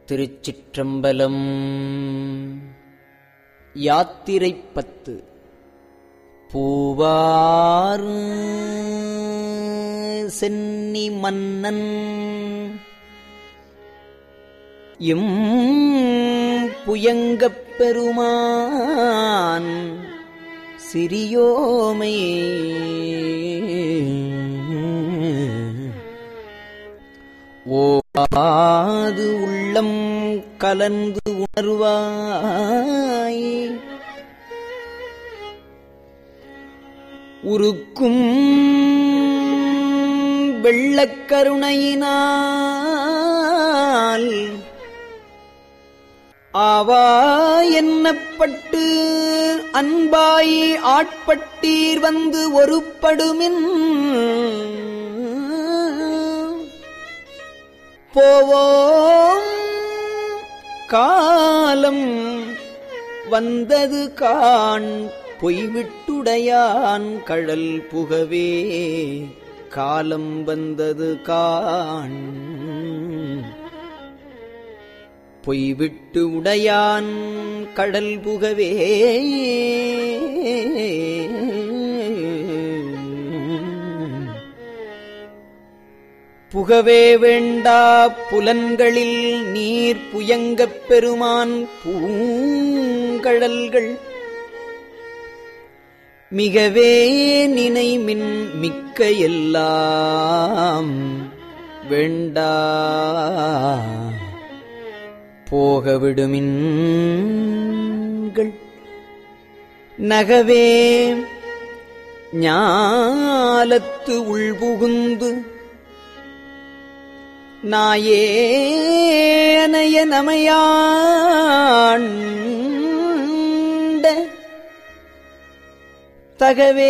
திருச்சிற்றம்பலம் யாத்திரை பத்து பூவார் சென்னி மன்னன் எம் புயங்கப் பெருமான் சிறியோமை ஓவாது உள்ளம் கலந்து உணர்வாய் உருக்கும் வெள்ளக்கருணையினால் ஆவா என்னப்பட்டு அன்பாய் ஆட்பட்டீர் வந்து ஒருப்படுமின் போவோம் காலம் வந்தது காண் பொய்விட்டுடையான் கழல் புகவே காலம் வந்தது காண் பொய்விட்டு உடையான் கடல் புகவே புகவே வேண்டா புலன்களில் நீர் புயங்கப் பெருமான் பூங்கழல்கள் மிகவே நினைமின் மிக்க எல்லாம் வேண்டா போக விடுமின்கள் நகவே ஞாலத்து உள்புகுந்து நாயேனைய நமையாண்ட தகவே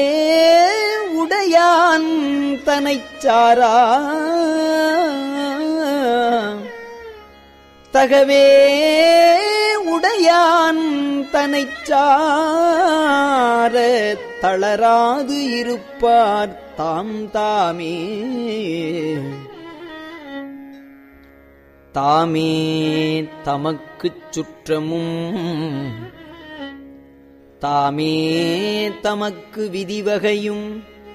உடையான் தனைச்சாரா தகவே உடையான் தனைச்சார தளராது இருப்பார் தாம் தாமே தாமே தமக்குச் சுற்றமும் தாமே தமக்கு விதிவகையும்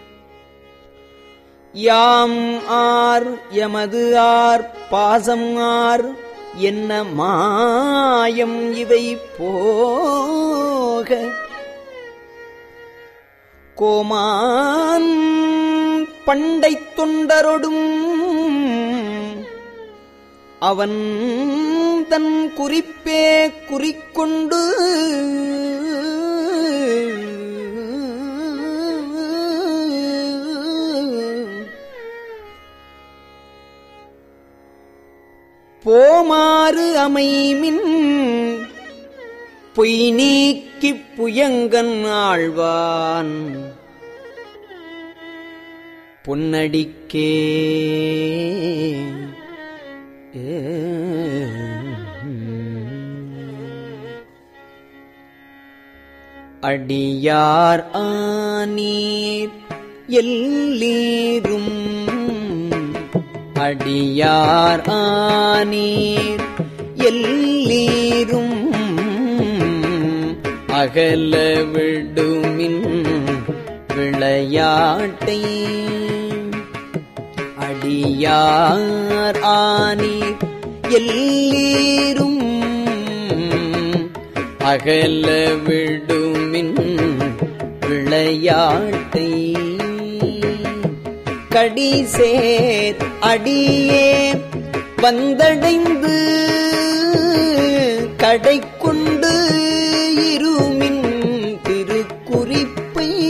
யாம் ஆர் எமது ஆர் பாசம் ஆர் என்ன மாயம் இவை போக கோமான் பண்டைத் தொண்டரொடும் அவன் தன் குறிப்பே குறிக்கொண்டு போமாறு அமைமின் பொய் நீக்கிப் புயங்கன் ஆழ்வான் பொன்னடிக்கே அடியார் ஆனீர் எல்லீரும் அடியார் ஆனீர் எல்லீரும் அகல விடுமின் விளையாட்டை அடியார் ஆனீர் எல்லீரும் அகல விடுமின் விளையாட்டை கடிசேர் அடியே வந்தடைந்து கடை கொண்டு இருமின் திருக்குறிப்பை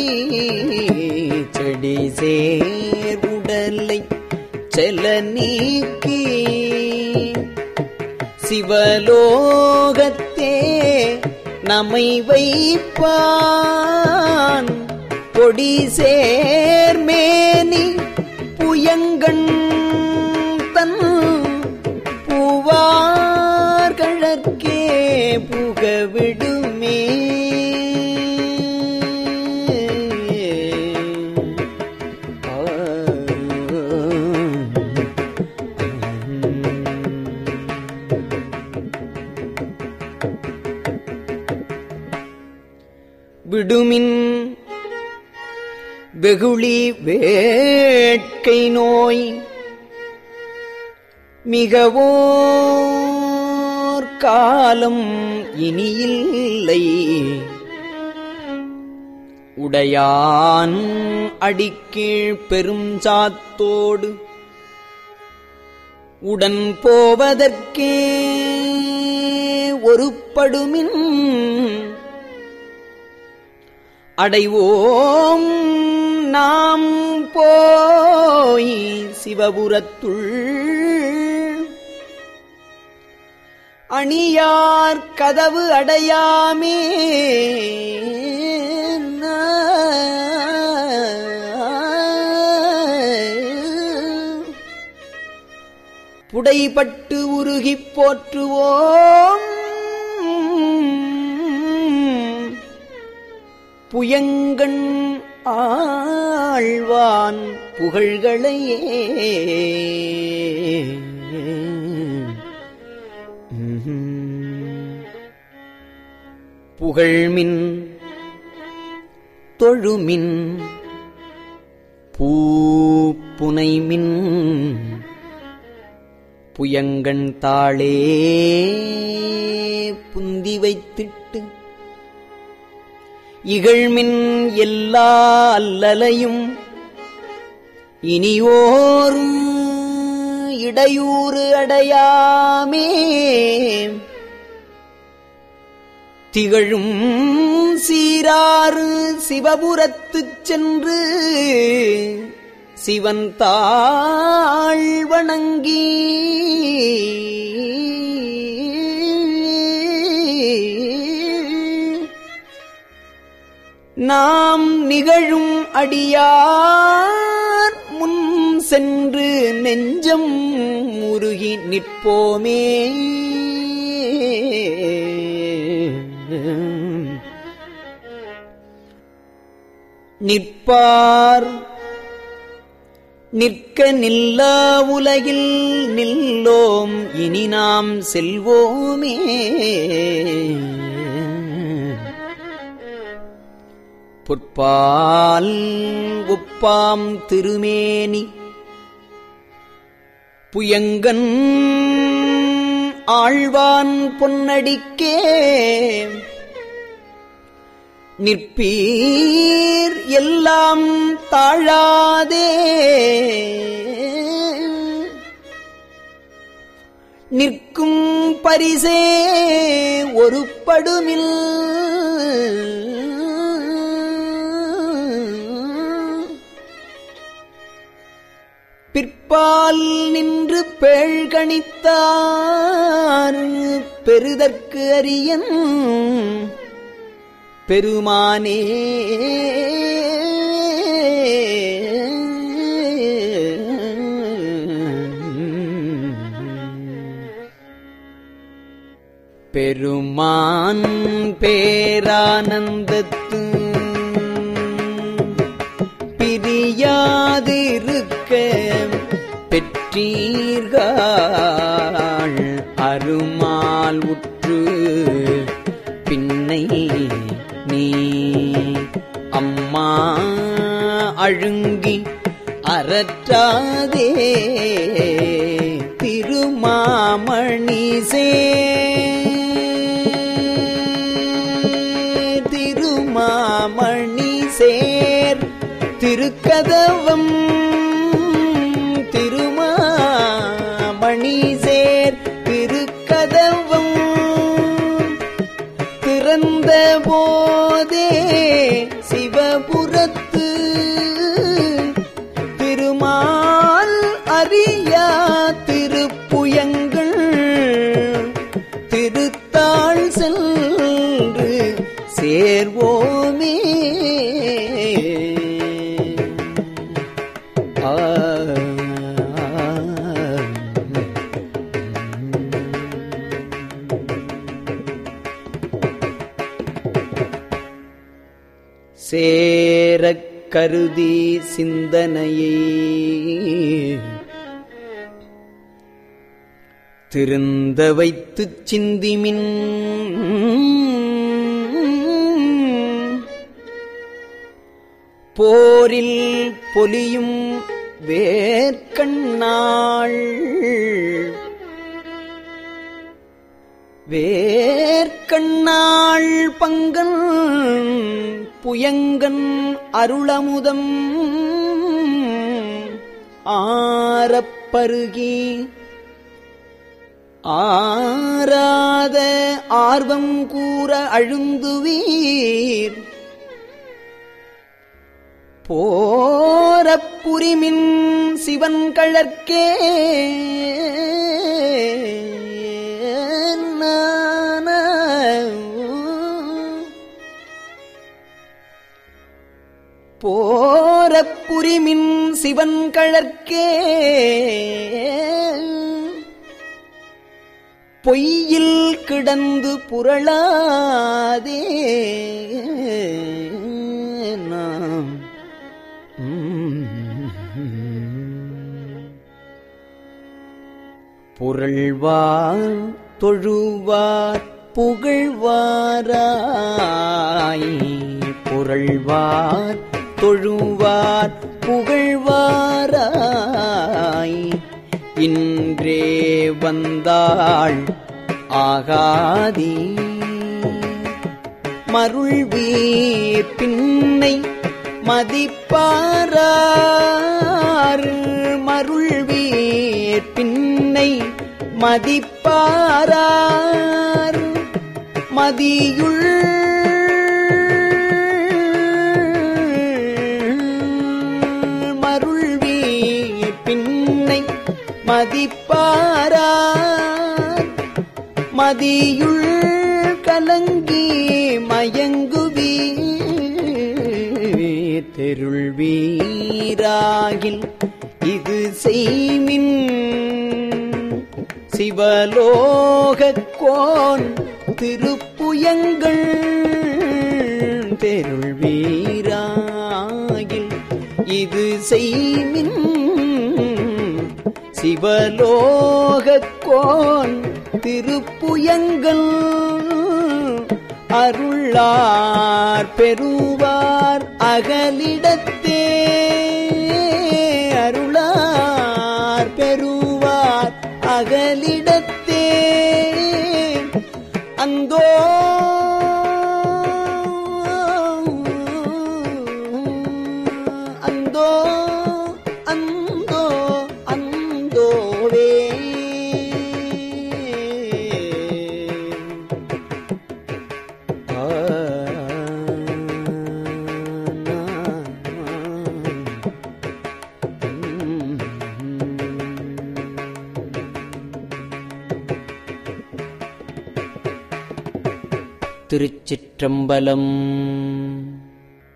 செடி சேர் உடலை செல நீக்கி சிவலோகத்தே நமை வைப்பான் பொடி சேர்மேனி புயங்கண் தன் பூவார்களற்கே புகவிடுமே ஆ விடுமின் வெகுளி வேட்கை நோய் மிகவோர் காலம் இனியில்லை உடையான் அடிக்கீழ் பெரும் சாத்தோடு உடன் போவதற்கே ஒருப்படுமின் அடைவோம் நாம் போய் சிவபுரத்துள் அணியார் கதவு அடையாமே புடைபட்டு உருகிப் போற்றுவோம் புயங்கண் ஆழ்வான் புகழ்களையே புகழ்மின் தொழுமின் பூப்புனைமின் புயங்கண் தாளே புந்தி வைத்திட்டு இகழ்மின் எல்லா அல்லலையும் இனியோர் இடையூறு அடையாமே திகழும் சீராறு சிவபுரத்துச் சென்று சிவன் தாழ் வணங்கி நாம் நிகழும் அடியார் முன் சென்று நெஞ்சம் உருகி நிற்போமே நிற்பார் நிற்க நில்லா உலகில் நில்லோம் இனி நாம் செல்வோமே பொற்பால் ஒப்பாம் திருமேனி புயங்கன் ஆழ்வான் பொன்னடிக்கே நிற்பீர் எல்லாம் தாழாதே நிற்கும் பரிசே ஒரு படுமில் பிற்பால் நின்று பேழ்கணித்தார் பெருதற்கு அரியன் பெருமானே பெருமான் பேரானந்தத்து பிரியாதிருக்க பெற்றீர்கள் அருமால் உற்று பின்னை நீ அம்மா அழுங்கி அறற்றாதே திருமாமணி சே திருமாமணி சேர் திருக்கதவம் திருமாமணி சேர் திருக்கதவம் திறந்த போதே சிவபுரத்து திருமால் அறியா திருப்புயங்கள் திருத்தாள் சென்று சேர்வோமே ஆ சேரக் கருதி சிந்தனையை திருந்த வைத்துச் சிந்திமின் போரில் பொலியும் வேர்க்கண்ணாள் வேர்க்கண்ணாள் பங்கன் புயங்கன் அருளமுதம் ஆரப்பருகி ஆராத ஆர்வம் கூற அழுந்துவீர் போரப்புரிமின் சிவன் கழற்கே நான. போரப்புரிமின் சிவன் கழற்கே பொய்யில் கிடந்து புரளாதே நாம் புரள்வார் தொழுவார் புகழ்வாராய் புரள்வார் தொழுவார் புகழ்வாராய் இன்றே வந்தாள் ஆகாதீ மருள்வீர் பின்னை மதிப்பாரார் மருள்வீர் பின்னை மதிப்பாரார் மதியுள் மருள்வீர் பின்னை மதிப்பாரார் மதியுள் கலங்கி மயங்குவீ தெருள் வீராகில் இது செய்மின் சிவலோகக் கோன் திருப்புயங்கள் தெருள் வீராகில் இது செய்மின் சிவலோகக் கோன் திருப்புயங்கள் அருளார் பெறுவார் அகலிடத்தே அருளார் பெறுவார் அகலிடத்தே அந்தோ அந்தோ அந்தோ அந்தோவே ஆ, திருச்சிற்றம்பலம்